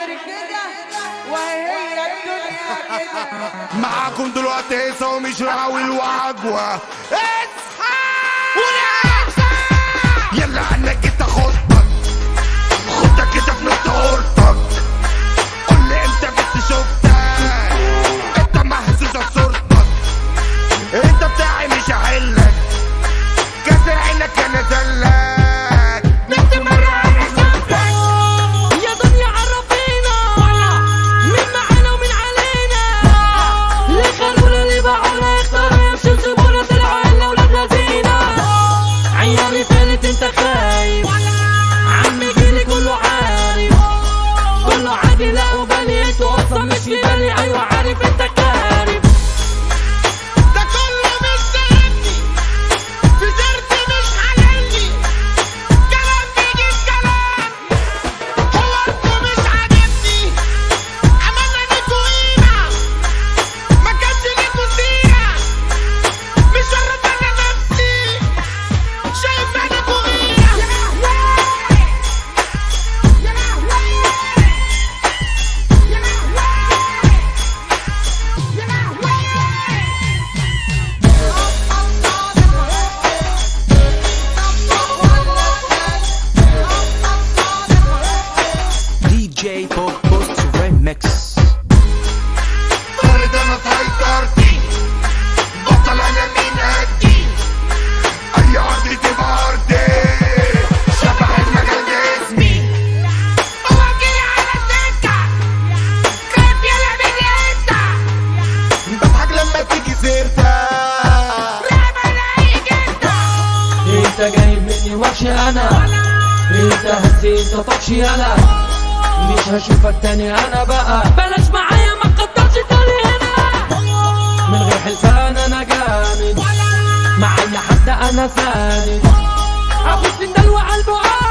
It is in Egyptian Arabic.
غير كده وهي الدنيا كده معاكم دلوقتي هيصة ومشراوي الوعجوة اصحى يلا عنك انت خطك خدك كده في نص هورتك قول لي امتى بس شفتك انت محسوسة بصورتك انت بتاعي مش هحلك كسر عينك انا زلك نفس مرة انا شفتك يا دنيا عرفينا مين معانا ومين علينا اللي خلونا اللي باعونا يختاروا يمشوا يسيبونا طلعوا الا ولاد لذينا عيالي فالت انت خايف عمي جيلي كله عارف كله عادي لا وبالي انتوا اصلا مش في بالي ايوه عارف انت كارف ده كله مش سايبني في سيرتي مش حلالي كلام بيجي الكلام هو انتوا مش عاجبني عملنا ليكوا قيمة ما كانش ليكوا سيرة مش شرط انا نفسي شايف عليكوا غيرة يا لهوي يا لهوي يا لهوي DJ Pop Post Remix طارد انا سيطرتي بطل انا مين قدي اي ارض تبقى ارضي شبح المجال ده اسمي هو جاي على السكة خايف يلا من انت بضحك لما تيجي سيرتك راب انا انت انت جايب مني وحش انا انت هزيت طفشي انا مش هشوفك تاني انا بقى بلاش معايا ما تقدرش تاني هنا من غير حلفان انا جامد مع اي حد انا ساند ابص الدلوع على البعاد